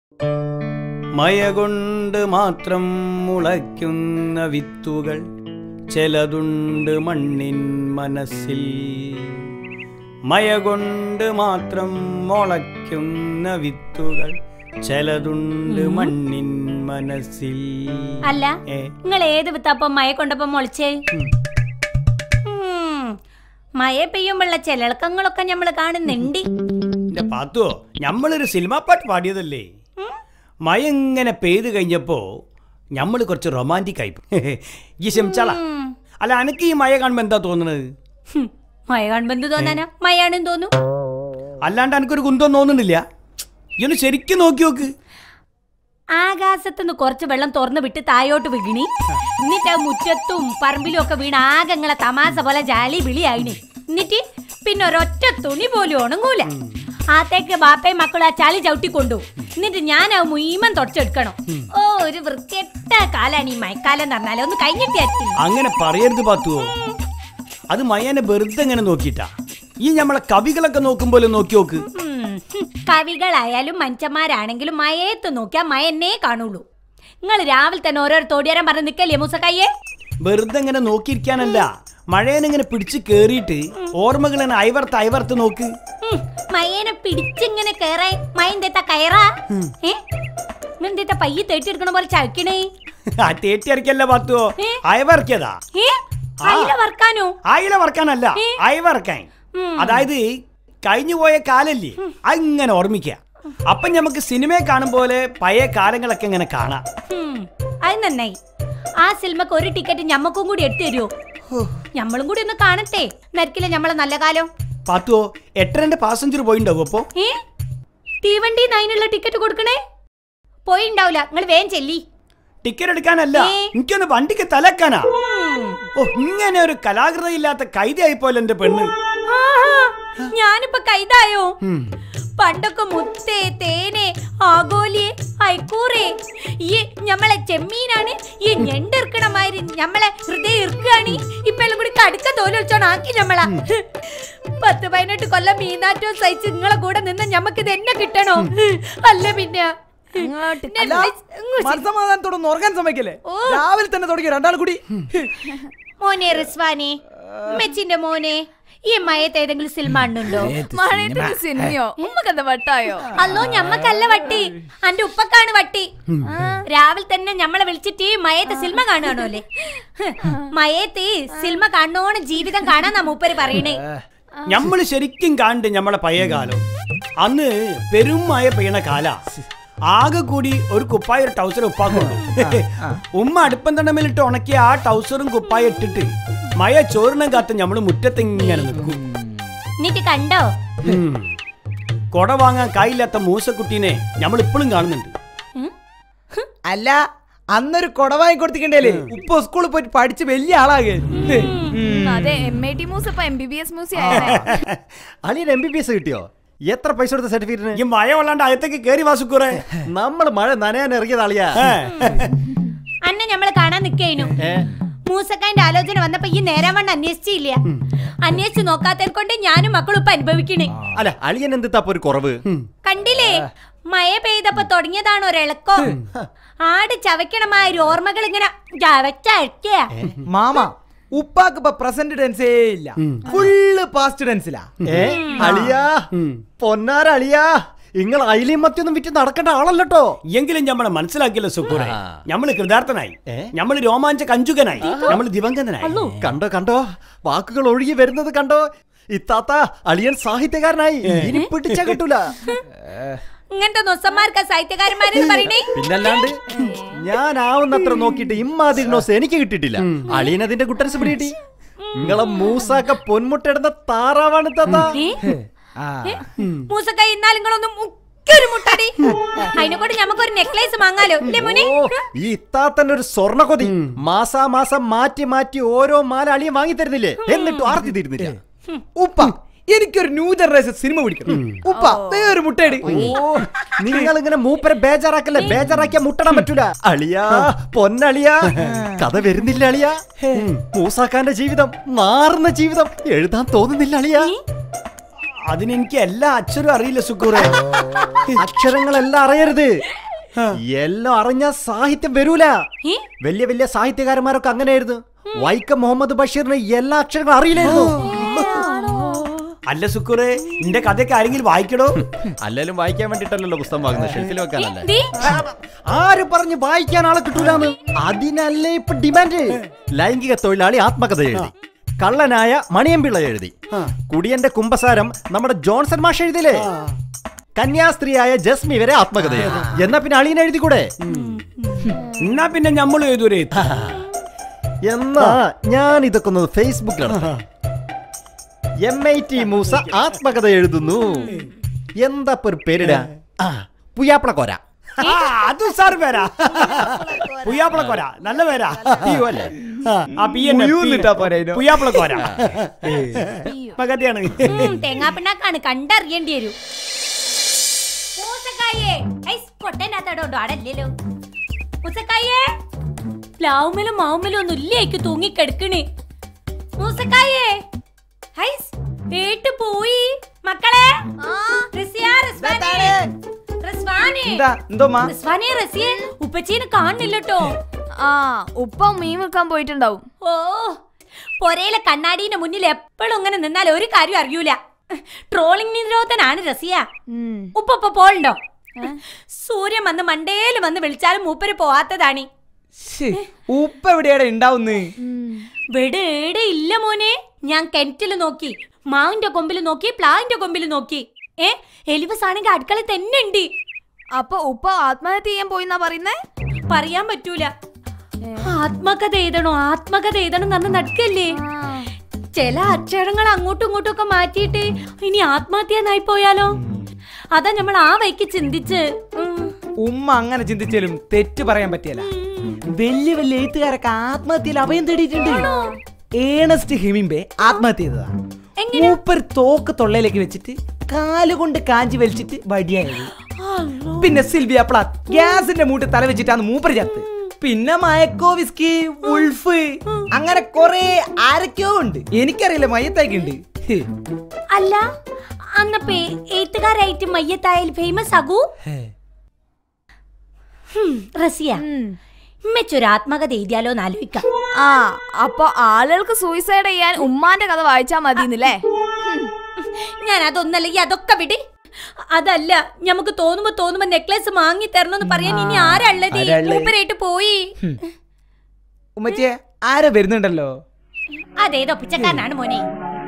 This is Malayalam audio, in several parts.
മയ കൊണ്ട് മാത്രം മുളയ്ക്കുന്ന വിത്തുകൾ ചിലതുണ്ട് മണ്ണിൻ മനസ്സിൽ മയ കൊണ്ട് മാത്രം മുളയ്ക്കുന്ന വിത്തുകൾ ചിലതുണ്ട് മണ്ണിൻ മനസ്സിൽ അല്ല ഏ നിങ്ങൾ ഏത് വിത്താപ്പം മഴ കൊണ്ടപ്പം മുളച്ചേ ഉം, മഴ പെയ്യുമ്പോഴുള്ള ചിലക്കങ്ങളൊക്കെ നമ്മൾ കാണുന്നുണ്ട് എന്റെ പാത്തുവോ ഞമ്മളൊരു സിനിമാ പാട്ട് പാടിയതല്ലേ ഉം. മഴ ഇങ്ങനെ പെയ്ത് കഴിഞ്ഞപ്പോ ഞമ്മള് കുറച്ച് റൊമാൻറ്റിക് ആയി ഈ ശമിച്ചാള ഉം. അല്ല അനക്ക് ഈ മഴ കാണുമ്പോ എന്താ തോന്നുന്നത് ഹും, മഴ കാണുമ്പോ എന്ത് തോന്നാനാ മഴയാണെന്ന് തോന്നും അല്ലാണ്ട് എനിക്കൊരു കുന്തം തോന്നുന്നില്ല ഇതൊന്ന് ശരിക്കും നോക്കി നോക്ക് ആകാശത്തുനിന്ന് കുറച്ച് വെള്ളം തുറന്നു വിട്ട് തായോട്ട് വീണി എന്നിട്ട് ആ മുറ്റത്തും പറമ്പിലും ഒക്കെ വീണ് ആകങ്ങളെ തമാശ പോലെ ജാലി വിളിയായിന് എന്നിട്ട് പിന്നെ ഒരൊറ്റ തുണി പോലും ഉണങ്ങൂല ആത്തേക്ക് ബാപ്പയും മക്കളും ആ ചളി ചവിട്ടിക്കൊണ്ടു എന്നിട്ട് ഞാൻ ആ മുയ്മൻ തുടച്ചെടുക്കണം ഓ ഒരു വൃത്തിയട്ട കാലാണ് ഈ മഴക്കാലം എന്ന് പറഞ്ഞാലേ ഒന്ന് കഴിഞ്ഞിട്ട് അങ്ങനെ പറയരുത് പാത്തുവോ അത് മയനെ വെറുതെ ഇങ്ങനെ നോക്കിയിട്ടാ ഈ നമ്മളെ കവികളൊക്കെ നോക്കുമ്പോൾ നോക്കി നോക്ക് കവികളായാലും മനുഷ്യന്മാരാണെങ്കിലും മയത്ത് നോക്കിയാ മയന്നേ കാണുള്ളൂ നിങ്ങൾ രാവിലെ തന്നെ ഓരോ തോടിയാരം പറഞ്ഞ് നിക്കല്ലേ മൂസക്കയ്യേ വെറുതെ ഇങ്ങനെ നോക്കിയിരിക്കാനല്ല മഴേനിങ്ങനെ പിടിച്ച് കേറിയിട്ട് ഓർമ്മകൾ ഇങ്ങനെ അയവർത്ത് അയവർത്ത് നോക്ക് ഉം, മയേനെ പിടിച്ചിങ്ങനെ കേറാൻ മയന്തെത്ത കയറാ ഏ ഇങ്ങനെന്തെത്ത പയ്യെ തേട്ടിയെടുക്കണ പോലെ ചവിക്കണേ ആ തേറ്റി ഇറക്കിയല്ല പാത്തുവോ ഏ? അയവർക്കിയതാ ഏ അയില വറക്കാനോ ആയില വറക്കാനല്ല ഏ? അയവറക്കാൻ ഉം. അതായത് കഴിഞ്ഞു പോയ കാലല്ലേ അങ്ങനെ ഓർമ്മിക്ക അപ്പൊ നമുക്ക് സിനിമയെ കാണും പോലെ പഴയ കാലങ്ങളൊക്കെ ഇങ്ങനെ കാണാം ഉം, അത് നന്നായി ആ സിനിമക്ക് ഒരു ടിക്കറ്റ് ഞമ്മക്കും കൂടി എടുത്തു തരുമോ ഞമ്മളും കൂടി ഒന്ന് കാണട്ടെ നരിക്കില്ല ഞമ്മളെ നല്ല കാലം പാത്തുവോ എട്ടരന്റെ പാസഞ്ചർ പോയിണ്ടാവും അപ്പോ ഏ തീവണ്ടി അതിനുള്ള ടിക്കറ്റ് കൊടുക്കണേ പോയിണ്ടാവൂല നിങ്ങൾ വേഗം ചെല്ലി ടിക്കറ്റ് എടുക്കാനല്ല ഏ? എനിക്കൊന്ന് വണ്ടിക്ക് തലക്കാനാ ഉം. ഓ ഇങ്ങനെ ഒരു കലാകൃതയില്ലാത്ത കൈതയായി പോലെ എന്റെ പെണ്ണ് ആഹാ, ഞാനിപ്പോ കൈതായോ ഉം. പണ്ടൊക്കെ മുത്തേ തേനെ ആഗോലിയെ ഐക്കൂറേ ഈ ഞമ്മളെ ചെമ്മീനാണ് ഈ ഞെണ്ടിറക്കണ മാതിരി ഞമ്മളെ ഹൃദയം ഇറുക്കാണ് ഇപ്പൊ എല്ലാം കൂടി കടുക്ക തോലൊളിച്ചോണ്ട് ആക്കി ഞമ്മള പത്ത് പതിനെട്ട് കൊല്ലം മീനാറ്റോ സഹിച്ച് നിങ്ങളെ കൂടെ നിന്ന് ഞമ്മക്ക് ഇത് എന്നെ കിട്ടണോ അല്ല പിന്നെ അല്ല മനസമാധാനത്തോടൊന്നും ഉറങ്ങാൻ സമ്മതിക്കല്ലേ ഓ. രാവിലെ തന്നെ തുടങ്ങി രണ്ടാൾ കൂടി മോനെ റിസ്വാനെ മെച്ചിന്റെ മോനെ ഈ മയത്ത് ഏതെങ്കിലും സിനിമ ഉണ്ടോ മഴയത്തിന്റെ സിനിമയോ ഉമ്മക്കെന്താ വട്ടായോ അല്ലോ ഞമ്മക്കല്ല വട്ടി അന്റെ ഉപ്പക്കാണ് വട്ടി രാവിലെ തന്നെ ഞമ്മളെ വിളിച്ചിട്ട് ഈ മയത്ത് സിനിമ കാണുകയാണോ അല്ലേ മയത്ത് സിനിമ കാണോണം ജീവിതം കാണാന്നാ മൂപ്പര് പറയണേ ഞമ്മള് ശരിക്കും കാണണ്ട് ഞമ്മളെ പഴയ കാലം അന്ന് പെരും മഴ പെയ്യണ കാല ആകെ കൂടി ഒരു കുപ്പായ ഒരു ടൗസർ ഉപ്പാക്കുള്ളൂ ഉമ്മ അടുപ്പം തണ്ടമേലിട്ട് ഉണക്കിയ ആ ടൗസറും കുപ്പായ ഇട്ടിട്ട് മഴ ചോറിനം കാത്ത് ഞമ്മള് മുറ്റത്തിങ്ങനെ നിൽക്കും എന്നിട്ട് കണ്ടോ ഉം. കൊട വാങ്ങാൻ കായില്ലാത്ത മൂസക്കുട്ടീനെ ഞമ്മൾ ഇപ്പോഴും കാണുന്നുണ്ട് ഉം? അല്ല അന്നൊരു കൊടവായി കൊടുത്തിക്കണ്ടേലേ ഉപ്പ സ്കൂളിൽ പോയിട്ട് പഠിച്ച് വലിയ ആളാകെ അതെ എം എ ടി മൂസ് ഇപ്പൊ എം ബി ബി എസ് മൂസി ആയേ അളിയൻ എം ബി ബി എസ് കിട്ടിയോ എത്ര പൈസ കൊടുത്ത സർട്ടിഫിക്കറ്റിന് ഈ മഴ കൊള്ളാണ്ട് അകത്തേക്ക് കേറി വാസുക്കൂറേ നമ്മൾ മഴ നനയാൻ ഇറങ്ങിയത് അളിയാ അന്നെ ഞമ്മള് കാണാൻ നിക്കേനു ഏ? മൂസക്കാന്റെ ആലോചന വന്നപ്പോ ഈ നേരം വണ്ണം അന്വേഷിച്ചില്ല അന്വേഷിച്ചു നോക്കാത്തത് കൊണ്ട് ഞാനും മക്കളും ഇപ്പൊ അനുഭവിക്കണേ അല്ല അളിയൻ എന്തിത്താ ഒരു കുറവ് കണ്ടില്ലേ മഴ പെയ്തപ്പോ തുടങ്ങിയതാണ് ഒരിളക്കം ആട് ചവയ്ക്കണമായ ഓർമ്മകൾ ഇങ്ങനെ ചവച്ചഴക്കുക മാമ ഉപ്പാക്ക് ഇപ്പൊ പ്രസന്റ് ടെൻസേ ഇല്ല ഫുള്ള് പാസ്റ്റ് ടെൻസിലാ ഏ അളിയാ പൊന്നാര അളിയാ നിങ്ങൾ അയിലിയും മത്തിയൊന്നും വിറ്റ് നടക്കേണ്ട ആളല്ലോ എങ്കിലും ഞമ്മളെ മനസ്സിലാക്കിയല്ലോ സുക്കൂറെ ആ. ഞമ്മള് കൃതാർത്ഥനായി ഏ? ഞമ്മള് രോമാഞ്ച കഞ്ചുകനായി ഞമ്മള് ദിവംഗതനായി കണ്ടോ കണ്ടോ വാക്കുകൾ ഒഴുകി വരുന്നത് കണ്ടോ ഇത്താത്ത അളിയൻ സാഹിത്യകാരനായി ഇനി പിടിച്ചാ കിട്ടൂല ഇങ്ങനത്തെ നൊസന്മാർക്കാ സാഹിത്യകാരന്മാരെന്ന് പറയണേ പിന്നല്ലാണ്ട് ഞാൻ ആവുന്നത്ര നോക്കിയിട്ട് ഇമ്മാതിരി നോസ് എനിക്ക് കിട്ടിയിട്ടില്ല അളിയൻ അതിന്റെ കുട്ടൻസ് പിടികിട്ടി നിങ്ങളെ മൂസാക്ക പൊന്മുട്ടിടുന്ന താറാവാണ് താത്ത ഏ? ആ. മൂസക്ക ഇന്നാലും നിങ്ങളൊന്നും മുക്കൊരു മുട്ടടി അതിനെ കൊണ്ട് നമുക്കൊരു നെക്ലേസ് വാങ്ങാലോ ഇല്ലേ മോനെ ഓ ഈ ഇത്താത്തന്റെ ഒരു സ്വർണ്ണ കൊതി മാസാ മാസം മാറ്റി മാറ്റി ഓരോ മാല അളിയൻ വാങ്ങി തരുന്നില്ലേ എന്നിട്ടും ആർത്തി തരുന്നില്ല ഉപ്പ എനിക്കൊരു ന്യൂ ജനറേഷൻ സിനിമ പിടിക്കണം ഉപ്പ വേറൊരു മുട്ടയടി ഓ നിങ്ങൾ ഇങ്ങനെ മൂപ്പരെ ബേജാറാക്കല്ലേ ബേജാറാക്കിയ മുട്ടടാൻ പറ്റൂല അളിയാ പൊന്നളിയാ കഥ വരുന്നില്ല അളിയാ മൂസാക്കാന്റെ ജീവിതം മാറുന്ന ജീവിതം എഴുതാൻ തോന്നുന്നില്ല അളിയാ അതിനെനിക്ക് എല്ലാ അക്ഷരവും അറിയില്ല സുക്കൂറെ അക്ഷരങ്ങളെല്ലാം അറിയരുത് എല്ലാം അറിഞ്ഞ സാഹിത്യം വരൂല ഏ? വലിയ വലിയ സാഹിത്യകാരന്മാരൊക്കെ അങ്ങനെയായിരുന്നു വൈക്കം മുഹമ്മദ് ബഷീറിന് എല്ലാ അക്ഷരങ്ങളും അറിയില്ലായിരുന്നു അല്ല സുക്കൂറെ നിന്റെ കഥയൊക്കെ ആരെങ്കിലും വായിക്കടോ അല്ലെങ്കിലും വായിക്കാൻ വേണ്ടിട്ടല്ലോ പുസ്തകം വാങ്ങുന്നത് ഷെൽഫിൽ വെക്കാനല്ലേ ദേ, ആര് പറഞ്ഞ് വായിക്കാൻ ആളെ കിട്ടൂലെന്ന് അതിനല്ലേ ഇപ്പൊ ഡിമാൻഡ് ലൈംഗിക തൊഴിലാളി ആത്മകഥ എഴുതി കള്ളനായ മണിയമ്പിള്ള എഴുതി കുടിയന്റെ കുംഭസാരം നമ്മുടെ ജോൺസൺ മാഷ് എഴുതിയില്ലേ കന്യാസ്ത്രീയായ ജസ്മി വരെ ആത്മകഥ എഴുതി എന്നാ പിന്നെ അളിയൻ എഴുതി കൂടെ എന്നാ പിന്നെ നമ്മൾ ഏതൊരു എന്നാ ഞാൻ ഇതൊക്കെ ഒന്ന് ഫേസ്ബുക്കിൽ എം ഐ ടി മൂസ ആത്മകഥ എഴുതുന്നു എന്താ ഇപ്പൊ ഒരു പേരിടാ ആ, പുയ്യാപ്പള കോര ആ അത് സാർ പേരാ പുയ്യാപ്പിളക്കോര നല്ല പേരാ പിയു അല്ലേ ആ പി എൻ ഉയ്യൂന്നിട്ടാ പോരെ അതിനോ? പുയ്യാപ്പിളക്കോര മകതിയാണ് ഉം, തേങ്ങാപ്പിണ്ണാക്കാണ് കണ്ടറിയേണ്ടി വരും മൂസക്കായേ ഐസ് കൊട്ടേനകത്തോണ്ടോ അടല്ലല്ലോ മൂസക്കായേ പ്ലാവുമലും മാവുമലും ഒന്നും ഇല്ലേക്ക് തൂങ്ങിക്കെടുക്കണ് മൂസക്കായേ ഹൈസ് ഏട്ട് പോയി മക്കളെ റിസിയ, റിസ്വാനെ. റിസ്വാനെ. എന്താ എന്തോ മാ റിസ്വാനെ, റസിയെ, ഉപ്പച്ചീനെ കാണുന്നില്ലട്ടോ ആ ഉപ്പ മീൻ വെക്കാൻ പോയിട്ടുണ്ടാവും ഓ പൊരയിലെ കണ്ണാടീന്റെ മുന്നിൽ എപ്പോഴും ഇങ്ങനെ നിന്നാൽ ഒരു കാര്യം അറിയൂല ട്രോളിംഗ് നിരോധനാണ് റസിയ ഉം. ഉപ്പ ഇപ്പൊ പോളുണ്ടോ സൂര്യൻ വന്ന് മണ്ടേല് വന്ന് വിളിച്ചാലും മൂപ്പര് പോവാത്തതാണ് ശ്ശേ, ഉപ്പ എവിടെയാടെ ഉണ്ടാവുന്ന് ഉം. വെടേടെ ഇല്ല മോനെ ഞാൻ കിണറ്റില് നോക്കി മാവിന്റെ കൊമ്പിൽ നോക്കി പ്ലാവിന്റെ കൊമ്പിൽ നോക്കി ഏ എലിവസ് ആണെങ്കിൽ അടുക്കള തന്നെ ഉണ്ട് അപ്പൊ ഉപ്പ ആത്മഹത്യ ചെയ്യാൻ പോയിന്നാ പറയുന്നേ പറയാൻ പറ്റൂല ആത്മകഥ എഴുതണോ ആത്മകഥ എഴുതണം എന്ന് പറഞ്ഞ് നടക്കല്ലേ ചില അക്ഷരങ്ങൾ അങ്ങോട്ടും ഇങ്ങോട്ടും ഒക്കെ മാറ്റിയിട്ട് ഇനി ആത്മഹത്യ എന്നായി പോയാലോ അതാ നമ്മൾ ആ വൈക്ക് ചിന്തിച്ച് ഉം, ഉമ്മ അങ്ങനെ ചിന്തിച്ചാലും തെറ്റ് പറയാൻ പറ്റിയല്ല വലിയ വലിയ എഴുത്തുകാരൊക്കെ ആത്മഹത്യയിൽ അഭയം തേടിയിട്ടുണ്ട് ഏണസ്റ്റ് ഹിമിംബെ ആത്മഹത്യ ചെയ്തതാ മൂപ്പർ തോക്ക് തൊള്ളയിലേക്ക് വെച്ചിട്ട് കാലുകൊണ്ട് കാഞ്ചി വലിച്ചിട്ട് വടിയായത് പിന്നെ സിൽവിയ പ്ലാത്ത് ഗ്യാസിന്റെ മൂട്ട് തല വെച്ചിട്ടാണ് മൂപ്പർ ചത്ത് പിന്നെ മയക്കോ വിസ്കി ഉൾഫ് അങ്ങനെ കൊറേ ആരൊക്കെയോ ഉണ്ട് എനിക്കറിയില്ല മയ്യത്തായിക്കുണ്ട് ഹ്. അല്ല അന്നപ്പേ എഴുത്തുകാരായിട്ട് മയ്യത്തായാൽ ഫേമസ് ആകൂ ഹും, റസിയ ഉം. ഇമ്മച്ചൊരു ആത്മകഥ എഴുതിയാലോ എന്ന് ആലോചിക്കാം ആ അപ്പൊ ആളുകൾക്ക് സൂയിസൈഡ് ചെയ്യാൻ ഉമ്മാന്റെ കഥ വായിച്ചാ മതിന്നല്ലേ ഞാൻ അതൊന്നല്ലെങ്കിൽ അതൊക്കെ വിട് അതല്ല നമുക്ക് തോന്നുമ്പോ തോന്നുമ്പോ നെക്ലേസ് വാങ്ങി തരണമെന്ന് പറയാൻ ഇനി ആരാള്ളത് ആരാ ഉള്ളത്? മൂപ്പരായിട്ട് പോയി ഉമ്മച്ചിയെ ആരോ വരുന്നുണ്ടല്ലോ അതേതോ പിച്ചക്കാരനാണ് മോനെ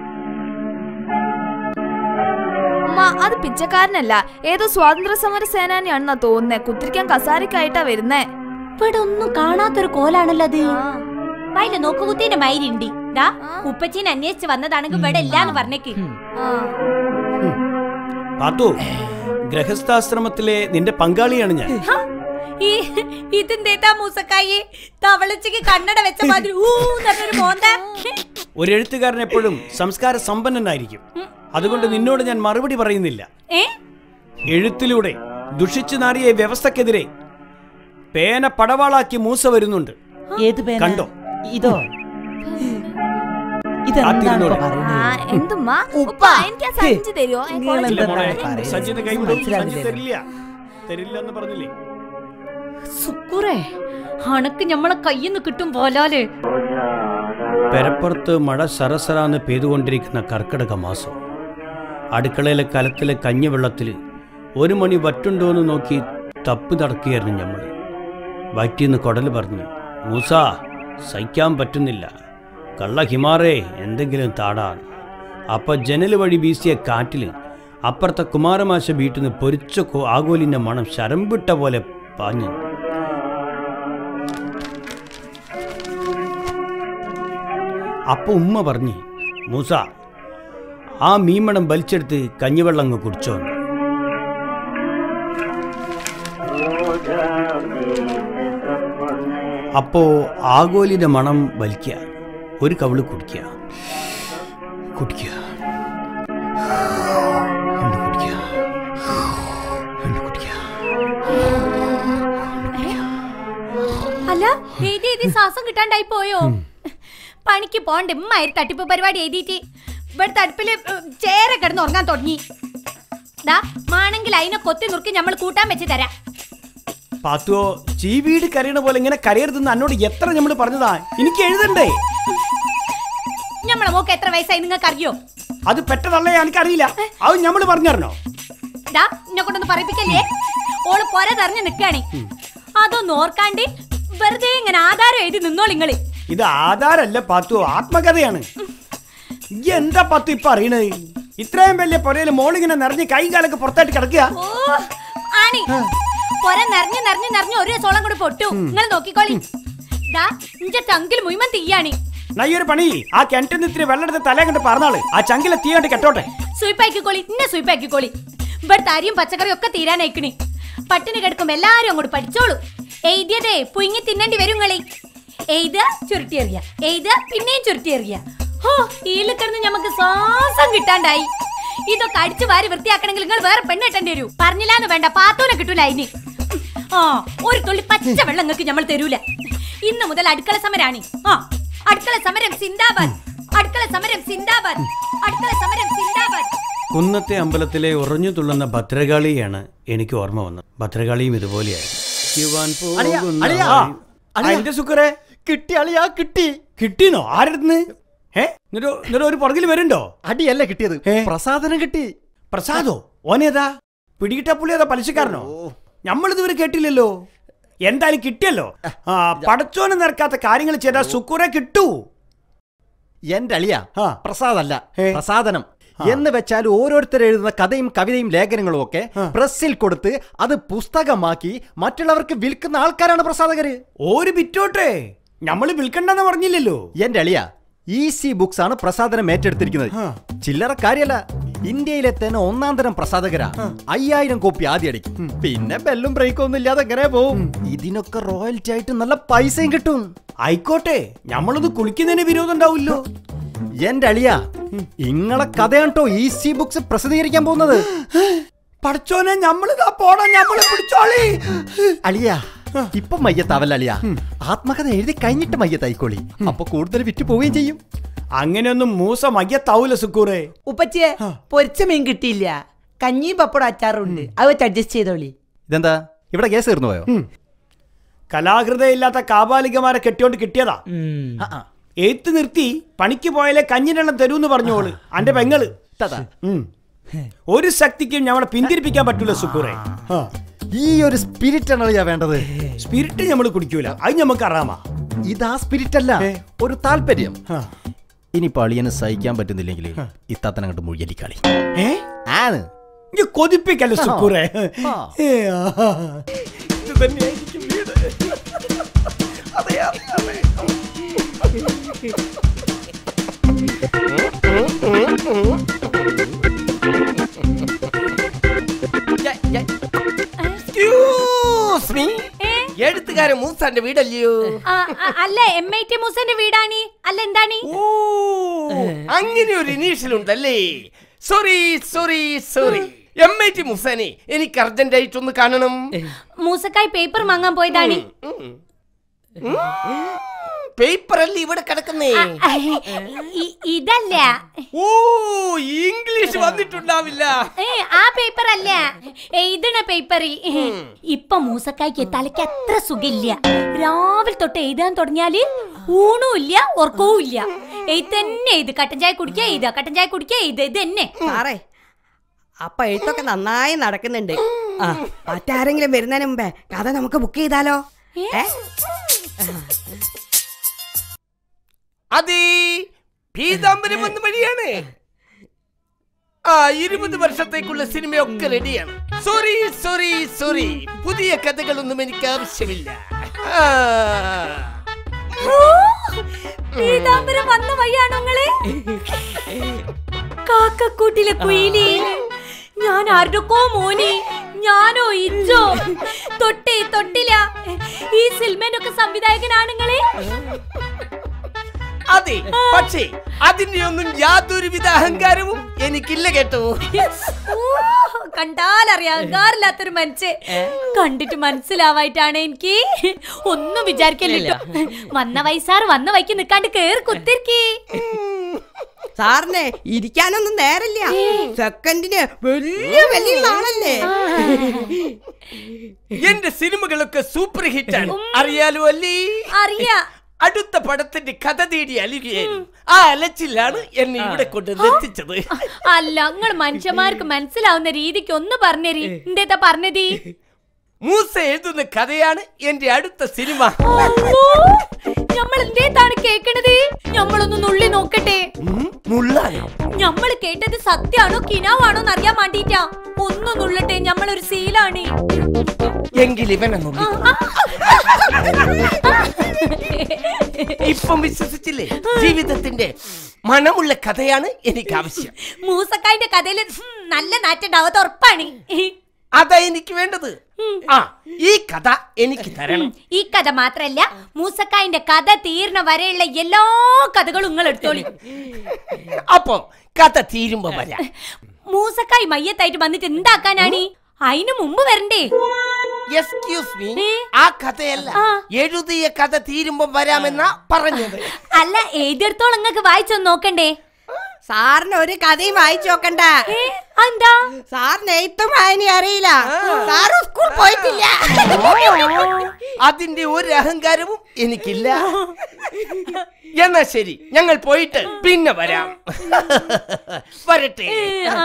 ഉമ്മ അത് പിച്ചക്കാരനല്ല ഏതോ സ്വാതന്ത്ര്യ സമര സേനാനിയാണെന്നാ തോന്നുന്നേ കുത്തിരിക്കാൻ കസാരിക്കായിട്ടാ വരുന്നേ ഇവിടെ ഒന്നും കാണാത്തൊരു കോലാണല്ലോ അത് വയല നോക്കുകുത്തിന്റെ മൈരുണ്ട് ദാ ഉപ്പച്ചീനെ അന്വേഷിച്ച് വന്നതാണെങ്കിൽ ഇവിടെ ഇല്ലാന്ന് പറഞ്ഞേക്ക് ആ. പാത്തു ഗ്രഹസ്ഥാശ്രമത്തിലെ നിന്റെ പങ്കാളിയാണ് ഞാൻ ഹ, ഈ ഇതെന്തേതാ മൂസക്കായി തവളച്ചക്ക് കണ്ണട വെച്ച മാതിരി ഊ എന്നൊരു മോന്ത ഒരു എഴുത്തുകാരൻ എപ്പോഴും സംസ്കാര സമ്പന്നനായിരിക്കും അതുകൊണ്ട് നിന്നോട് ഞാൻ മറുപടി പറയുന്നില്ല ഏ എഴുത്തിലൂടെ ദുഷിച്ചു നാറിയ ഈ വ്യവസ്ഥക്കെതിരെ പേന പടവാളാക്കി മൂസ വരുന്നുണ്ട് ഏത് പേന കണ്ടോ? ഇതോ ഇതെന്താണ് തിരുന്നോളി. ഇപ്പൊ പറയുന്നത്? ആ, എന്തുമ്മാ ഉപ്പ. ഉപ്പ എനിക്ക് ആ സഞ്ചി തരുമോ നിങ്ങൾ ഇല്ല എന്താ മോളെ, പറയുന്നത്? സഞ്ജിത്ത് കൈവിടും സഞ്ജി മനസ്സിലാകുന്നില്ല. തരില്ല തരില്ല എന്ന് പറഞ്ഞില്ലേ സുക്കുറേ അണക്ക് ഞമ്മളെ കയ്യിന്ന് കിട്ടും പോലാല് പെരപ്പുറത്ത് മഴ സരസരാന്ന് പെയ്തുകൊണ്ടിരിക്കുന്ന കർക്കിടക മാസം അടുക്കളയിലെ കലത്തിലെ കഞ്ഞിവെള്ളത്തിൽ ഒരു മണി വറ്റുണ്ടോന്ന് നോക്കി തപ്പി നടക്കുകയായിരുന്നു ഞമ്മൾ വറ്റിന്ന് കൊടല് പറഞ്ഞു മൂസ സഹിക്കാൻ പറ്റുന്നില്ല കള്ള ഹിമാറേ എന്തെങ്കിലും താടാൻ അപ്പൊ ജനൽ വഴി വീശിയ കാറ്റിൽ അപ്പുറത്തെ കുമാരമാശ വീട്ടിൽ നിന്ന് പൊരിച്ച കോ- ആഗോലിന്റെ മണം ശരംവിട്ട പോലെ പാഞ്ഞു അപ്പൊ ഉമ്മ പറഞ്ഞു മൂസ ആ മീമണം വലിച്ചെടുത്ത് കഞ്ഞിവെള്ളം അങ്ങ് കുടിച്ചോ എന്ന്." അപ്പോ ആഗോലിന്റെ മണം വലിക്കുക ഒരു കവിള് കുടിക്കുക കുടിക്കുക വീണ്ടും കുടിക്കുക വീണ്ടും കുടിക്കുക അല്ല എഴുതി എഴുതി ശ്വാസം കിട്ടാണ്ടായി പോയോ പണിക്ക് പോണ്ട് ഉമ്മായിരം തട്ടിപ്പ് പരിപാടി എഴുതിയിട്ട് ഇവിടുത്തെ അടുപ്പില് ഉം, ചേര കിടന്ന് ഉറങ്ങാൻ തുടങ്ങി ദാ മാണെങ്കിൽ അതിനെ കൊത്തി നുറുക്കി നമ്മൾ കൂട്ടാൻ വെച്ച് തരാം പാത്തുവോ ചീവീട് കരയണ പോലെ ഇങ്ങനെ കരയരുതെന്ന് എന്നോട് എത്ര നമ്മൾ പറഞ്ഞതാ എനിക്ക് എഴുതണ്ടേ നമ്മളെ മോക്ക് എത്ര വയസ്സായി നിങ്ങൾക്ക് അറിയോ അത് പെട്ടതല്ലേ എനിക്കറിയില്ല അത് നമ്മൾ പറഞ്ഞറിഞ്ഞോ ദാ എന്നെ കൊണ്ടൊന്ന് പറയിപ്പിക്കല്ലേ ഓള് പൊര തെരഞ്ഞു നിക്കാണ് അതൊന്നും ഓർക്കാണ്ട് വെറുതെ ഇങ്ങനെ ആധാരം എഴുതി നിന്നോളിങ്ങള് ഇത് ആധാരല്ല പാത്തു ആത്മകഥയാണ് ഈ എന്താ പത്തു ഇപ്പൊ അറിയണത് ഇത്രയും വലിയ പൊരയില് മോളിങ്ങനെ നിറഞ്ഞ് കൈ കാലൊക്കെ പുറത്തായിട്ട് കിടക്കുക ഓ ആണി പൊര നിറഞ്ഞു നിറഞ്ഞു നിറഞ്ഞു ഒരു സോളം കൂടി പൊട്ടു നിങ്ങൾ നോക്കിക്കോളി ദാ ഇഞ്ച ചങ്കിൽ മുഴുവൻ തീയാണ് നയ്യൊരു പണി ആ കിണറ്റിൽ ഇത്തിരി വെള്ളം എടുത്ത് തലേ കണ്ട് പറഞ്ഞാള് ആ ചങ്കിലെ തീ കണ്ട് കെട്ടോട്ടെ സുയിപ്പാക്കിക്കോളി ഇന്നെ സുയിപ്പാക്കിക്കോളി ഇവിടുത്തെ അരിയും പച്ചക്കറിയും ഒക്കെ തീരാനയക്കണി പട്ടിണി കിടക്കും എല്ലാരും അങ്ങോട്ട് പഠിച്ചോളൂ എഴുതിയതേ പുഴുങ്ങി തിന്നേണ്ടി വരും കളി എഴുത ചുരുട്ടിയെറിയ എഴുത പിന്നെയും ചുരുട്ടിയെറിയ ഹോ ഈല് കിടന്ന് ഞമ്മക്ക് ശ്വാസം കിട്ടാണ്ടായി ഇതൊക്കെ അടിച്ചു വാരി വൃത്തിയാക്കണമെങ്കിൽ നിങ്ങൾ വേറെ പെണ്ണ് കെട്ടേണ്ടി വരൂ പറഞ്ഞില്ലാന്ന് വേണ്ട പാത്തൂനെ കിട്ടൂല അതിന് ആ ഒരു തുള്ളി പച്ച വെള്ളം നിങ്ങൾക്ക് നമ്മൾ തരൂല ഇന്ന് മുതൽ അടുക്കള സമരാണ് ആ അടുക്കള സമരം സിന്ദാബാദ് അടുക്കള സമരം സിന്ദാബാദ് അടുക്കള സമരം സിന്ദാബാദ് കുന്നത്തെ അമ്പലത്തിലെ ഉറഞ്ഞു തുള്ളുന്ന ഭദ്രകാളിയാണ് എനിക്ക് ഓർമ്മ വന്നത് ഭദ്രകാളിയും ഇതുപോലെയായിരുന്നു ഇവാൻ അളിയാ, പോകുന്ന അളിയാ, ആ, അളിയാ. എന്റെ സുക്കറെ കിട്ടി അളിയാ കിട്ടി കിട്ടിനോ ആരുടെ ഏ എന്നിട്ട് എന്നിട്ട് ഒരു പുറകിൽ വരുന്നുണ്ടോ അടിയല്ല കിട്ടിയത് ഏ? പ്രസാദനം കിട്ടി പ്രസാദോ ഓനേതാ പിടികിട്ട പുള്ളി ഏതാ പലിശക്കാരനോ നമ്മളിതുവരെ കേട്ടില്ലല്ലോ എന്തായാലും കിട്ടിയല്ലോ ആ പടച്ചോനെ നിരക്കാത്ത കാര്യങ്ങൾ ചെയ്താൽ സുക്കുറെ കിട്ടൂ എന്റെ അളിയ ആ. പ്രസാദല്ല ഏ. പ്രസാദനം എന്ന് വെച്ചാൽ ഓരോരുത്തർ എഴുതുന്ന കഥയും കവിതയും ലേഖനങ്ങളും ഒക്കെ പ്രസ്സിൽ കൊടുത്ത് അത് പുസ്തകമാക്കി മറ്റുള്ളവർക്ക് വിൽക്കുന്ന ആൾക്കാരാണ് പ്രസാദകര് ഒരു ബിറ്റോട്ടെ നമ്മള് വിൽക്കണ്ടെന്ന് പറഞ്ഞില്ലല്ലോ എന്റെ അളിയ ഈസി ബുക്സ് ആണ് പ്രസാദനം ഏറ്റെടുത്തിരിക്കുന്നത് ആ. ചില്ലറ കാര്യല്ല ഇന്ത്യയിലെ തന്നെ ഒന്നാം തരം പ്രസാദകരാ അയ്യായിരം കോപ്പി ആദ്യം അടിക്കും പിന്നെ ബെല്ലും ബ്രേക്കും ഒന്നും ഇല്ലാതെ എങ്ങനെ പോവും ഇതിനൊക്കെ റോയൽറ്റി ആയിട്ട് നല്ല പൈസയും കിട്ടും ആയിക്കോട്ടെ നമ്മളത് കുളിക്കുന്നതിന് വിരോധം ഉണ്ടാവില്ലോ എന്റെ അളിയ ഇങ്ങളെ കഥയാട്ടോ ഈസി ബുക്സ് പ്രസിദ്ധീകരിക്കാൻ പോകുന്നത് പടച്ചോനെ നമ്മളിതാ പോടാ നമ്മളെ പിടിച്ചോളി അളിയ ഇപ്പൊ മയ്യത്താവല്ല അളിയ ആത്മകഥ എഴുതി കഴിഞ്ഞിട്ട് മയ്യത്തായിക്കോളി അപ്പൊ കൂടുതൽ വിറ്റ് പോവുകയും ചെയ്യും അങ്ങനെയൊന്നും മൂസ മയ്യത്താവൂല സുക്കൂറെ ഉപ്പച്ചിയെ പൊരിച്ച മീൻ കിട്ടിയില്ല കഞ്ഞിയും പപ്പടം അച്ചാറും ഉണ്ട് അത് വെച്ച് അഡ്ജസ്റ്റ് ചെയ്തോളി ഇതെന്താ ഇവിടെ കേസ് തീർന്നു പോയോ കലാകൃതയില്ലാത്ത കാബാലികമാരെ കെട്ടിയോണ്ട് കിട്ടിയതാ ആ, ആ. എഴുത്ത് നിർത്തി പണിക്ക് പോയാലേ കഞ്ഞിനെണ്ണം തരൂന്ന് പറഞ്ഞോള് അന്റെ പെങ്ങള് തതാ. ഉം. ഒരു ശക്തിക്കും ഞമ്മളെ പിന്തിരിപ്പിക്കാൻ പറ്റൂല സുക്കൂറെ ഈ ഒരു സ്പിരിറ്റ് ആണ് അളിയ വേണ്ടത് സ്പിരിറ്റ് നമ്മൾ കുടിക്കൂല അത് നമുക്ക് അറിയാമാ ഇതാ സ്പിരിറ്റ് അല്ല ഒരു താല്പര്യം ആ. ഇനിയിപ്പോ അളിയന് സഹിക്കാൻ പറ്റുന്നില്ലെങ്കിൽ ഇത്താത്തനെ അങ്ങോട്ട് മുഴിയലിക്കാളി ഏ ആണ് ഇനി കൊതിപ്പിക്കല്ലേ സുക്കൂറെ ആ. ഏ, ആ. ഇത് തന്നെയായിരിക്കും വീട് അതെ അതെ അതെ എക്സ്ക്യൂസ് മീ ഏ? എഴുത്തുകാരൻ മൂസാന്റെ വീടല്ലയോ ആ, ആ, അല്ല എം ഐ ടി മൂസന്റെ വീടാണ് അല്ല എന്താണ് ഓ അങ്ങനെ ഒരു ഇനീഷ്യൽ ഉണ്ടല്ലേ sorry sorry sorry M I T മുസാനെ എനിക്ക് അർജന്റ് ആയിട്ടൊന്ന് കാണണം മൂസക്കായി പേപ്പർ വാങ്ങാൻ പോയതാണ് പേപ്പർ അല്ലേ ഇവിടെ കിടക്കുന്നേ ആ, ഇ- ഇതല്ല ഓ ഇംഗ്ലീഷ് വന്നിട്ടുണ്ടാവില്ല ഏ ആ പേപ്പർ അല്ല എഴുതണ പേപ്പർ ഇപ്പൊ മൂസക്കായ്ക്ക് തലയ്ക്ക് അത്ര സുഖില്ല രാവിലെ തൊട്ട് എഴുതാൻ തുടങ്ങിയാല് ഊണും ഇല്ല ഉറക്കവും ഇല്ല എഴുത്ത് തന്നെ എഴുത് കട്ടൻ ചായ കുടിക്കുക എഴുതുക കട്ടൻ ചായ കുടിക്കുക എഴുതുക ഇത് തന്നെ സാറേ അപ്പൊ എഴുത്തൊക്കെ നന്നായി നടക്കുന്നുണ്ട് ആ മറ്റാരെങ്കിലും വരുന്നതിന് മുമ്പേ കഥ നമുക്ക് ബുക്ക് ചെയ്താലോ ഏ? അതെ പീതാംബരം വന്ന വഴിയാണ് ആ ഇരുപത് വർഷത്തേക്കുള്ള സിനിമയൊക്കെ റെഡിയാണ് സോറി സോറി സോറി പുതിയ കഥകളൊന്നും എനിക്ക് ആവശ്യമില്ല ആ. പീതാംബരം വന്ന വഴിയാണോ നിങ്ങള് കാക്കക്കൂട്ടിലെ കുയിലി ഞാൻ ആരുടെക്കോ മോനി ഞാനോ ഇഞ്ചോ തൊട്ടേ തൊട്ടില്ല ഈ സിനിമേനൊക്കെ സംവിധായകനാണ് നിങ്ങള് അതെ പക്ഷേ അതിന്റെ ഒന്നും യാതൊരുവിധ അഹങ്കാരവും എനിക്കില്ല കേട്ടോ ഓ, കണ്ടാലറിയാം കാറില്ലാത്തൊരു മനുഷ്യൻ കണ്ടിട്ട് മനസ്സിലാവായിട്ടാണ് എനിക്ക് ഒന്നും വിചാരിക്കല്ലോ വന്ന വയസ്സാറ് വന്ന വൈക്ക് നിക്കാണ്ട് കേറി കുത്തിരിക്കി സാറിന് ഇരിക്കാനൊന്നും നേരല്ല സെക്കൻഡിന് വലിയ വലിയ ആളല്ലേ എന്റെ സിനിമകളൊക്കെ സൂപ്പർ ഹിറ്റ് ആണ് അറിയാലോ അല്ലേ അറിയാ അടുത്ത പടത്തിന്റെ കഥ തേടി അലികയായിരുന്നു ആ അലച്ചിലാണ് എന്നെ ഇവിടെ കൊണ്ടുവന്ന് എത്തിച്ചത് അല്ല നിങ്ങൾ മനുഷ്യന്മാർക്ക് മനസ്സിലാവുന്ന രീതിക്ക് ഒന്ന് പറഞ്ഞേരി എന്തേതാ പറഞ്ഞതി മൂസ എഴുതുന്ന കഥയാണ് എന്റെ അടുത്ത സിനിമ നമ്മൾ എന്തേതാണ് കേക്കണത് നമ്മളൊന്ന് നുള്ളി നോക്കട്ടെ ഉം, മുള്ളാനോ നമ്മൾ കേട്ടത് സത്യാണോ കിനാവാണോ അറിയാൻ വേണ്ടിട്ടാ ഒന്ന് നുള്ളട്ടെ നമ്മളൊരു സീലാണ് എങ്കിൽ ഇവനെന്നുള്ളു ഇപ്പം വിശ്വസിച്ചില്ലേ ജീവിതത്തിന്റെ മണമുള്ള കഥയാണ് എനിക്ക് ആവശ്യം മൂസക്കായിന്റെ കഥയില് ഹും, നല്ല നാറ്റുണ്ടാവും അത് ഉറപ്പാണ് അതാ എനിക്ക് വേണ്ടത് ആ ഈ കഥ എനിക്ക് തരണം ഈ കഥ മാത്രല്ല മൂസക്കായിന്റെ കഥ തീർന്ന വരെയുള്ള എല്ലാ കഥകളും നിങ്ങൾ എടുത്തോളി അപ്പൊ കഥ തീരുമ്പോ വരാം മൂസക്കായി മയ്യത്തായിട്ട് വന്നിട്ട് എന്താക്കാനാണ് അതിനു മുമ്പ് വരണ്ടേ എക്സ്ക്യൂസ് മീ ഏ? ആ കഥയല്ല ആ. എഴുതിയ കഥ തീരുമ്പോ വരാമെന്നാ പറഞ്ഞത് അല്ല എഴുതിയെടുത്തോളം നിങ്ങൾക്ക് വായിച്ചൊന്ന് നോക്കണ്ടേ സാറിന് ഒരു കഥയും വായിച്ചു നോക്കണ്ട ഏ, അതെന്താ സാറിന് എഴുത്തും വായന അറിയില്ല സാറ് സ്കൂൾ പോയിട്ടില്ല അതിന്റെ ഒരു അഹങ്കാരവും എനിക്കില്ല എന്നാ ശരി ഞങ്ങൾ പോയിട്ട് പിന്നെ വരാം വരട്ടെ ആ.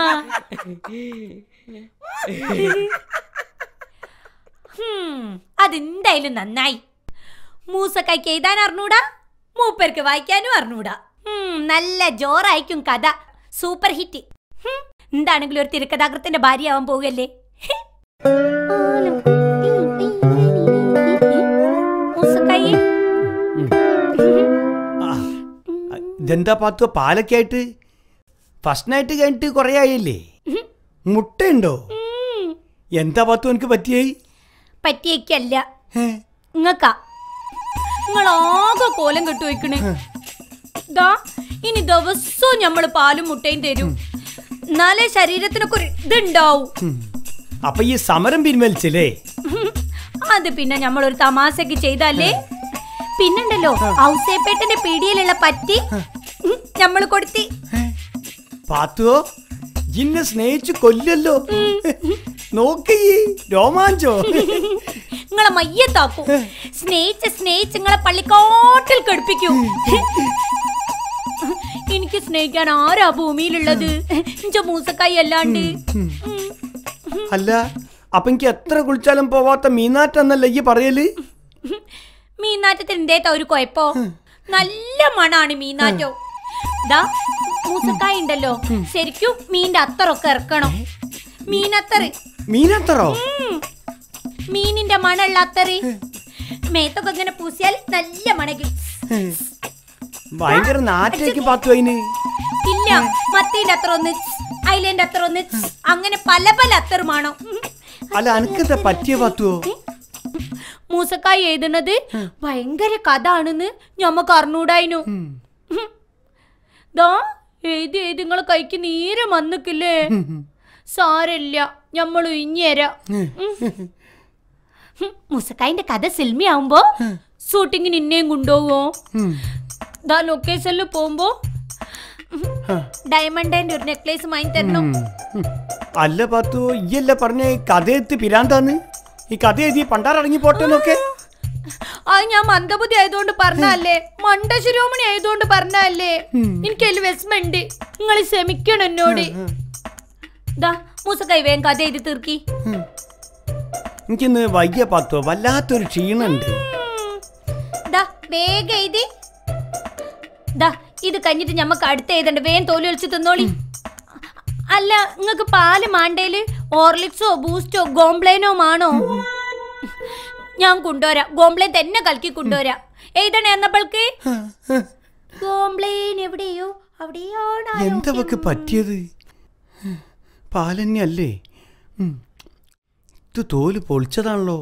ഹും, അതെന്തായാലും നന്നായി മൂസക്കായ്ക്ക് എഴുതാൻ അറിഞ്ഞൂടാ മൂപ്പർക്ക് വായിക്കാനും അറിഞ്ഞൂടാ ഹും, നല്ല ജോറായിരിക്കും കഥ സൂപ്പർ ഹിറ്റ് ഹും, എന്താണെങ്കിലും ഒരു തിരക്കഥാകൃത്തിന്റെ ഭാര്യയാവാൻ പോകല്ലേ മൂസക്കായി ആ, ഇതെന്താ പാത്തു പാലൊക്കെ ആയിട്ട് ഫസ്റ്റ് നൈറ്റ് കഴിഞ്ഞിട്ട് കുറേ ആയില്ലേ മുട്ടയുണ്ടോ എന്താ പാത്തു എനിക്ക് പറ്റിയായി പറ്റിയേക്കല്ല ഏ, നിങ്ങക്കാ നിങ്ങളാകെ കോലം കെട്ടു വെക്കണേ ദാ ഇനി ദിവസവും ഞമ്മള് പാലും മുട്ടയും തരും എന്നാലേ ശരീരത്തിനൊക്കെ ഒരു ഇതുണ്ടാവും ഉം. അപ്പൊ ഈ സമരം പിൻവലിച്ചില്ലേ അത് പിന്നെ നമ്മളൊരു തമാശക്ക് ചെയ്തല്ലേ പിന്നുണ്ടല്ലോ ഔസേപ്പേട്ടന്റെ പീടിയിലുള്ള പറ്റി നമ്മൾ കൊടുത്തി പാത്തുവോ ജിന്നെ സ്നേഹിച്ചു കൊല്ലല്ലോ നോക്കി രോമാഞ്ചോ നിങ്ങളെ മയ്യത്താക്കും സ്നേഹിച്ച് സ്നേഹിച്ച് നിങ്ങളെ പള്ളിക്കോട്ടിൽ കടുപ്പിക്കൂ എനിക്ക് സ്നേഹിക്കാൻ ആരാ ഭൂമിയിലുള്ളത് ഇഞ്ച മൂസക്കായി അല്ലാണ്ട് ഉം. അല്ല അപ്പൊ എനിക്ക് എത്ര കുളിച്ചാലും പോവാത്ത മീനാറ്റെന്നല്ല ഈ പറയല് മീനാറ്റത്തിന് എന്തേത്ത ഒരു കുഴപ്പോ നല്ല മണാണ് മീനാറ്റോ ദാ മൂസക്കായ ഉണ്ടല്ലോ ശരിക്കും മീന്റെ അത്തറൊക്കെ ഇറക്കണം മീനത്തറ് മീനത്തറോ ഉം. മീനിന്റെ മണമുള്ള അത്തറ് മേത്തൊക്കെ ഇങ്ങനെ പൂസിയാൽ നല്ല മണക്കും ഭയങ്കര നാറ്റേക്ക് പാത്തു അതിന് ഇല്ല മത്തിന്റെ അത്ര ഒന്ന് ഐലൻഡ് അത്ര ഒന്ന് അങ്ങനെ പല പല അത്തറുമാണോ അല്ല അനക്കെന്താ പറ്റിയ പാത്തുവോ മൂസക്കായി എഴുതുന്നത് ഭയങ്കര കഥ ആണെന്ന് ഞമ്മക്ക് അറിഞ്ഞൂടായിനു ദാ എഴുതി എഴുതി നിങ്ങളെ കൈക്ക് നീര് വന്നിക്കില്ലേ സാരല്ല ഞമ്മള് ഇഞ്ഞേരാ മൂസക്കായിന്റെ കഥ സിൽമിയാവുമ്പോ ഷൂട്ടിങ്ങിന് ഇന്നേം കൊണ്ടുപോവോ ദാ ലൊക്കേഷനിൽ പോകുമ്പോ ഡയമണ്ടിന്റെ ഒരു നെക്ലേസ് വാങ്ങി തരണം അല്ല പാത്തു ഈയല്ല പറഞ്ഞ കഥയെത്ത് പിരാന്താന്ന് ഈ കഥ എഴുതി പണ്ടാറടങ്ങി പോട്ടെന്നൊക്കെ അത് ഞാൻ മന്ദബുദ്ധി ആയതുകൊണ്ട് പറഞ്ഞല്ലേ മണ്ടശിരോമണി ആയതുകൊണ്ട് പറഞ്ഞല്ലേ എനിക്ക് അതിൽ വിഷമുണ്ട് നിങ്ങൾ ക്ഷമിക്കണം എന്നോട് ദാ മൂസക്കൈ വേഗം കഥ എഴുതി തീർക്കി എനിക്കിന്ന് വയ്യ പാത്തോ വല്ലാത്തൊരു ക്ഷീണുണ്ട് ദാ വേഗം എഴുതി ദാ ഇത് കഴിഞ്ഞിട്ട് ഞമ്മക്ക് അടുത്ത് എഴുതണ്ട വേഗം തോലി ഒളിച്ച് തിന്നോളി അല്ല നിങ്ങക്ക് പാല് മാണ്ടേല് ഓർലിക്സോ ബൂസ്റ്റോ ഗോംബ്ലേനോ ആണോ ഞാൻ കൊണ്ടുവരാം ഗോംബ്ലേൻ തന്നെ കലക്കി കൊണ്ടുവരാം എഴുതണേ എന്നപ്പോൾക്ക് ഗോംബ്ലേൻ എവിടെയോ അവിടെയാണ് എന്താ അവക്ക് പറ്റിയത് പാലന്യല്ലേ ഉം. ഇത് തോല് പൊളിച്ചതാണല്ലോ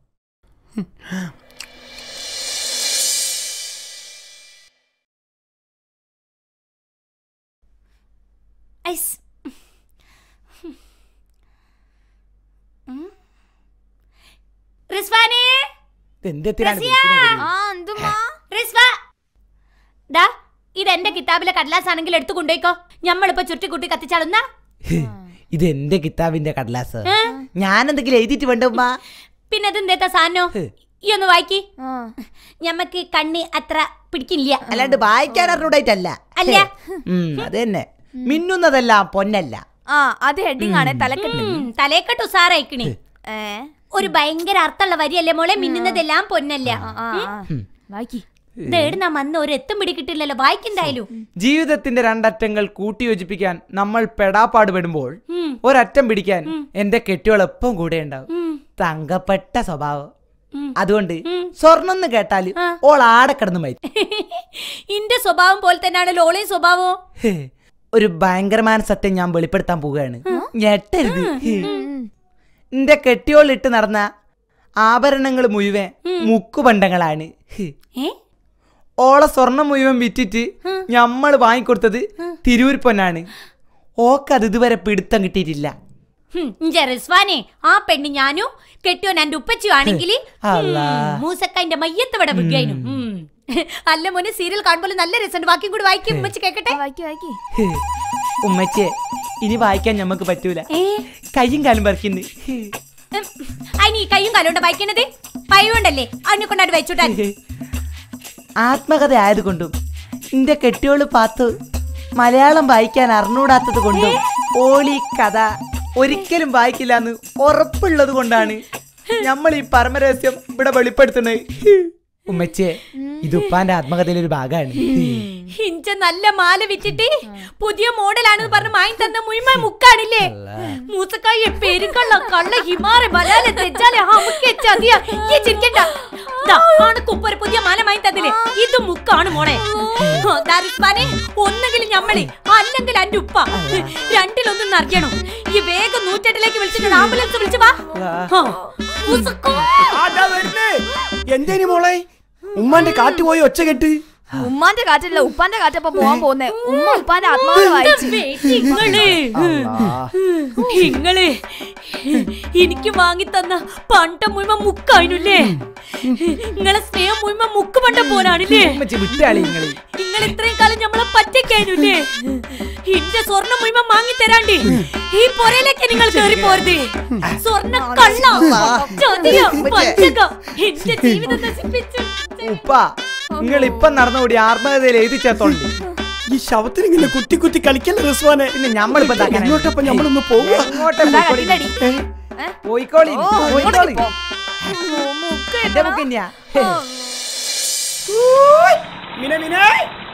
ഐസ് റിസ്വാനേ എന്തെത്തിനാണ് റസിയ! ആ എന്തുമാ റിസ്വ ദാ ഇത് എന്റെ കിതാബിലെ കടലാസ് ആണെങ്കിൽ എടുത്തു കൊണ്ടോയിക്കോ ഞമ്മളിപ്പോ ചുറ്റിക്കുട്ടി കത്തിച്ചാളുന്ന ഇത് എന്റെ കിതാബിന്റെ കടലാസ് ഞാൻ എന്തെങ്കിലും എഴുതിയിട്ട് വേണ്ട ഉമ്മ പിന്നെ ഇതെന്തേത്ത സാധനോ ഈ ഒന്ന് വായിക്കി ഞമ്മക്ക് കണ്ണി അത്ര പിടിക്കില്ല അല്ലാണ്ട് വായിക്കാൻ അറിഞ്ഞൂടായിട്ടല്ല അല്ല ഉം, അത് തന്നെ മിന്നുന്നതെല്ലാം പൊന്നല്ല ആ അത് ഹെഡിങ് ആണ് തലക്കെട്ട് ഉം, തലേക്കെട്ട് ഉസാറായിക്കണി ഏ ഒരു ഭയങ്കര അർത്ഥമുള്ള വരിയല്ലേ മോളെ മിന്നുന്നതെല്ലാം പൊന്നല്ല ആ, ആ, ആ. വായിക്കി ഇതേടുന്ന മന്ന് ഒരു എത്തും പിടിക്കിട്ടില്ലല്ലോ വായിക്കണ്ടായാലും ജീവിതത്തിന്റെ രണ്ടറ്റങ്ങൾ കൂട്ടിയോജിപ്പിക്കാൻ നമ്മൾ പെടാപ്പാട് പെടുമ്പോൾ ഉം. ഒരറ്റം പിടിക്കാൻ എന്റെ കെട്ടിയോൾ എപ്പം കൂടെ ഉണ്ടാവും ഉം. തങ്കപ്പെട്ട സ്വഭാവം ഉം. അതുകൊണ്ട് സ്വർണ്ണം എന്ന് കേട്ടാൽ ഓൾ ആടെ കിടന്ന് മരിക്കും ഇന്റെ സ്വഭാവം പോലെ തന്നെയാണ് ലോളയും സ്വഭാവവും ഹേ, ഒരു ഭയങ്കരമായ സത്യം ഞാൻ വെളിപ്പെടുത്താൻ പോവുകയാണ് ഞെട്ടരുത് എന്റെ കെട്ടിയോളിട്ട് നടന്ന ആഭരണങ്ങൾ മുഴുവൻ മുക്കുപണ്ടങ്ങളാണ് ഹേ. ഏ ഓളെ സ്വർണം മുഴുവൻ വിറ്റിട്ട് നമ്മൾ വാങ്ങിക്കൊടുത്തത് തിരൂർ പൊന്നാണ് ഓക്കത് ഇതുവരെ പിടുത്തം കിട്ടിയിട്ടില്ല ഹും, ഇഞ്ച റിസ്വാനെ ആ പെണ്ണ് ഞാനും കെട്ടിയോൻ എന്റെ ഉപ്പച്ചു ആണെങ്കിൽ അല്ലാ. മൂസക്കന്റെ മയ്യത്ത് ഇവിടെ വിഗായിരുന്നു അല്ല മോനെ സീരിയൽ കാണുമ്പോൾ നല്ല രസമുണ്ട് ബാക്കിയും കൂടി വായിക്കും ഉമ്മച്ചി കേക്കട്ടെ വായിക്കി വായിക്കി ഹേ, ഉമ്മച്ചേ ഇനി വായിക്കാൻ നമുക്ക് പറ്റൂല ഏ കയ്യും കാലും പറിക്കുന്നു ഉം, അതിന് ഈ കയ്യും കാലോണ്ട വായിക്കണത് പയ്യോണ്ടല്ലേ അതിനെ കൊണ്ടാട്ട് വെച്ചുട്ടാ ആത്മകഥ ആയതുകൊണ്ടും എന്റെ കെട്ടിയോള് പാത്തു മലയാളം വായിക്കാൻ അറിഞ്ഞൂടാത്തത് കൊണ്ടും ഓളി കഥ ഒരിക്കലും വായിക്കില്ല എന്ന് ഉറപ്പുള്ളത് കൊണ്ടാണ് നമ്മൾ ഈ പരമരഹസ്യം ഇവിടെ വെളിപ്പെടുത്തുന്നത് ഉമ്മച്ചേ ഇത് ഉപ്പാന്റെ ആത്മകഥയിലെ ഒരു ഭാഗമാണ് ഇഞ്ച നല്ല മാല വിറ്റിട്ട് പുതിയ മോഡലാണെന്ന് പറഞ്ഞ് വാങ്ങി തന്ന മുഴുവൻ മുക്കാണില്ലേ മൂസക്കായ പെരുങ്കള്ള കള്ള ഹിമാറെ ബലാലെ തെച്ചാലെ ഹമുക്കെ ചതിയ ഈ ചിരിക്കണ്ട ദാ, ആണക്ക് ഉപ്പ ഒരു പുതിയ മാല വാങ്ങി തന്നില്ലേ ഇത് മുക്കാണ് മോളെ ദാരിസ്മാനെ ഒന്നെങ്കിലും ഞമ്മളെ അല്ലെങ്കിൽ അന്റെ ഉപ്പ രണ്ടിലൊന്നും അറിയണം ഈ വേഗം നൂറ്റെട്ടിലേക്ക് വിളിച്ചിട്ട് ആംബുലൻസ് വിളിച്ചു വാ ആ, മൂസക്കോ. ആടാ വരുന്നേ എന്തേനി മോളെ ഉമ്മാന്റെ കാറ്റ് പോയി ഒച്ച കെട്ട് ഉമ്മാന്റെ കാറ്റല്ല ഉപ്പാന്റെ കാറ്റപ്പ പോവാൻ പോകുന്നേ ഉമ്മ ഉപ്പാന്റെ ആത്മാവ് വായിച്ചു ദേ, ഇങ്ങള് ഇങ്ങള് എനിക്ക് വാങ്ങി തന്ന പണ്ട മുഴുവൻ മുക്കായിനുല്ലേ നിങ്ങളെ സ്നേഹം മുഴുവൻ മുക്ക് പണ്ട പോലാണില്ലേ ഉമ്മച്ചി വിട്ടാളി നിങ്ങള് നിങ്ങൾ ഇത്രയും കാലം നമ്മളെ പറ്റയ്ക്കാനുല്ലേ ഇന്റെ സ്വർണം മുഴുവൻ വാങ്ങി തരാണ്ട് ഈ പൊരയിലേക്ക് നിങ്ങൾ കേറി പോരുത് സ്വർണ്ണ കള്ള ചതിയോ പച്ചകം എന്റെ ജീവിതം നശിപ്പിച്ചു ഉപ്പ നിങ്ങൾ ഇപ്പം നടന്നുകൂടി ആത്മകഥയിൽ എഴുതി ചേർത്തോണ്ട് ഈ ശവത്തിന് ഇങ്ങനെ കുത്തി കുത്തി കളിക്കല്ലേ റിസ്വാനെ പിന്നെ നമ്മളിപ്പോ എന്താ കാണിക്കണേ? എങ്ങോട്ടപ്പ നമ്മളൊന്ന് പോവുക എങ്ങോട്ടാ ഇതാ പോയിക്കോളി? കട്ടിലടി. ഏ? പോയിക്കോളി ഓ, പോയിക്കോളി ഇങ്ങോട്ട് പോ. എന്റെ ബുക്ക് തന്നെയാ മിനെ മിനെ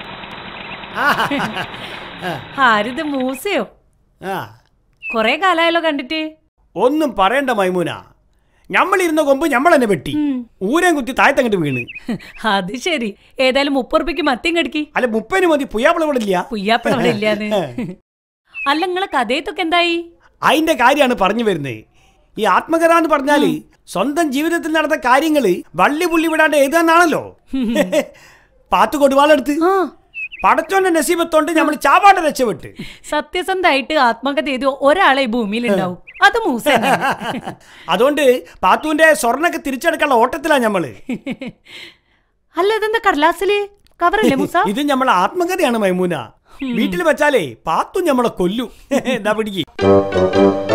ആരിത് മൂസയോ ആ കൊറേ കാലായല്ലോ കണ്ടിട്ട് ഒന്നും പറയണ്ട മൈമൂന ഞമ്മളിരുന്ന കൊമ്പ് ഞമ്മളെന്നെ വെട്ടി ഊരം കുത്തി താഴത്തങ്ങട്ട് വീണ് അത് ശരി ഏതായാലും മുപ്പുറപ്പിക്ക് മത്തിയും കടിക്കി അല്ല മുപ്പതിന് മതി പുയ്യാപ്പിള ഇവിടെ ഇല്ല പുയ്യാപ്പഴ അവിടെ ഇല്ലാന്ന് അല്ല നിങ്ങളെ കഥയത്തൊക്കെ എന്തായി അതിന്റെ കാര്യമാണ് പറഞ്ഞു വരുന്നത് ഈ ആത്മകഥ എന്ന് പറഞ്ഞാല് സ്വന്തം ജീവിതത്തിൽ നടന്ന കാര്യങ്ങള് വള്ളി പുള്ളി വിടാണ്ട് എഴുതാന്നാണല്ലോ പാത്ത് കൊടുവാളെടുത്ത് ആ പടച്ചോന്റെ നസീബത്തോണ്ട് നമ്മൾ ചാവാണ്ട് രക്ഷപ്പെട്ട് സത്യസന്ധമായിട്ട് ആത്മകഥ ചെയ്ത് ഒരാളെ ഈ ഭൂമിയിൽ ഉണ്ടാവും അത് മൂസ തന്നെയാണ്. അതുകൊണ്ട് പാത്തുവിന്റെ സ്വർണ്ണൊക്കെ തിരിച്ചെടുക്കാനുള്ള ഓട്ടത്തിലാണ് ഞമ്മള് അല്ല ഇതെന്താ കടലാസില് കവറല്ലേ മൂസ ഇത് നമ്മളെ ആത്മകഥയാണ് മൈമൂന വീട്ടിൽ വെച്ചാലേ പാത്തു ഞമ്മളെ കൊല്ലു എന്താ പിടിക്ക്